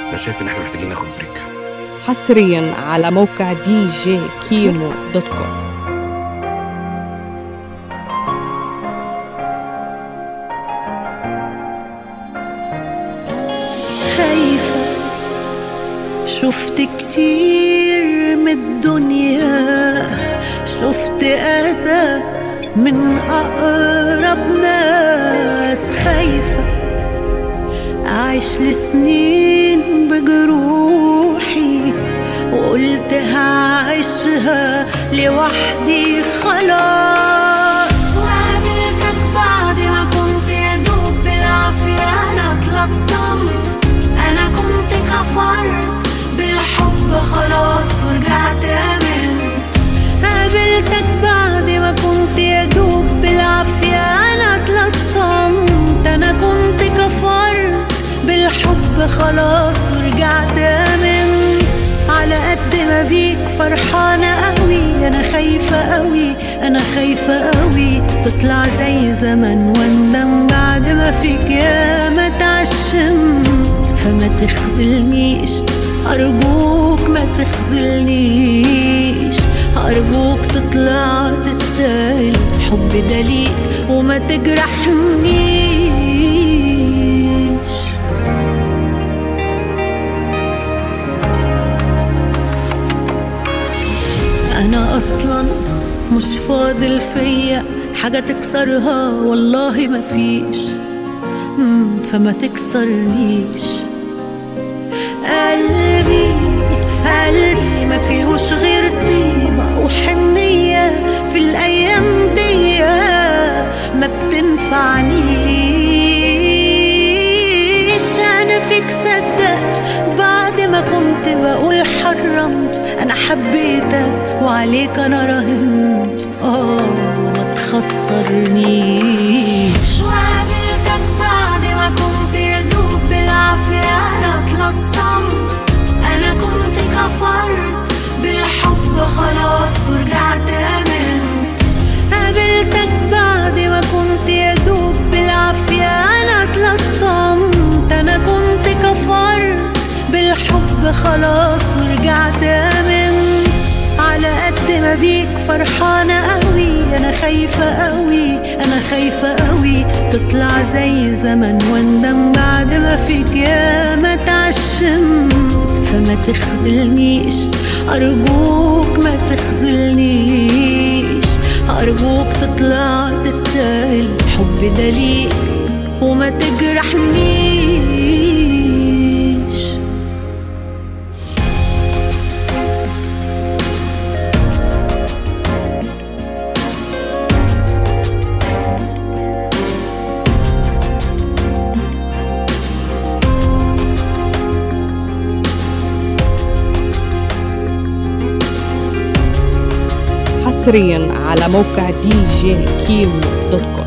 انا شايف ان احنا محتاجين ناخد بريك حصريا على موقع دي جي كيمو دوت كوم خايفة شفت كتير من الدنيا شفت أذى من أقرب ناس خايفة أعيش لسنين بجروحي وقلت هعيشها لوحدي خلاص وقابلتك بعد ما كنت يا دوب بالعافية أنا اتلصمت أنا كنت كفرت بالحب خلاص ورجعت آمنت قابلتك بعد ما كنت يا دوب بالعافية أنا اتلصمت أنا كنت كفرت بالحب خلاص ورجعت آمنت على قد ما بيك فرحانة قوي أنا خايفة قوي أنا خايفة قوي تطلع زي زمان واندم بعد ما فيك يا ما تعشمت فما تخذلنيش أرجوك ما تخذلنيش أرجوك تطلع تستاهل الحب ده ليك وما تجرحنيش انا اصلا مش فاضل فيا حاجة تكسرها والله مفيش مم، فما تكسرنيش قلبي قلبي ما فيهوش غير طيبة وحنية في الأيام دي ما بتنفعنيش أنا فيك صدقت بعد ما كنت بقول حرمت أنا حبيتك وعليك أنا راهنت آه ما تخسرنيش وقابلتك بعد ما كنت يا دوب بالعافية أنا اتلصمت أنا كنت كفرت بالحب خلاص ورجعت آمنت قابلتك بعد ما كنت يا دوب بالعافية أنا اتلصمت أنا كنت كفرت بالحب خلاص ورجعت آمنت على قد ما بيك فرحانة قوي أنا خايفة قوي أنا خايفة قوي تطلع زي زمان واندم بعد ما فيك يا ما تعشمت فما تخذلنيش أرجوك ما تخذلنيش أرجوك تطلع تستاهل الحب ده ليك وما تجرحنيش حصريا على موقع دي جي كيمو دوت كوم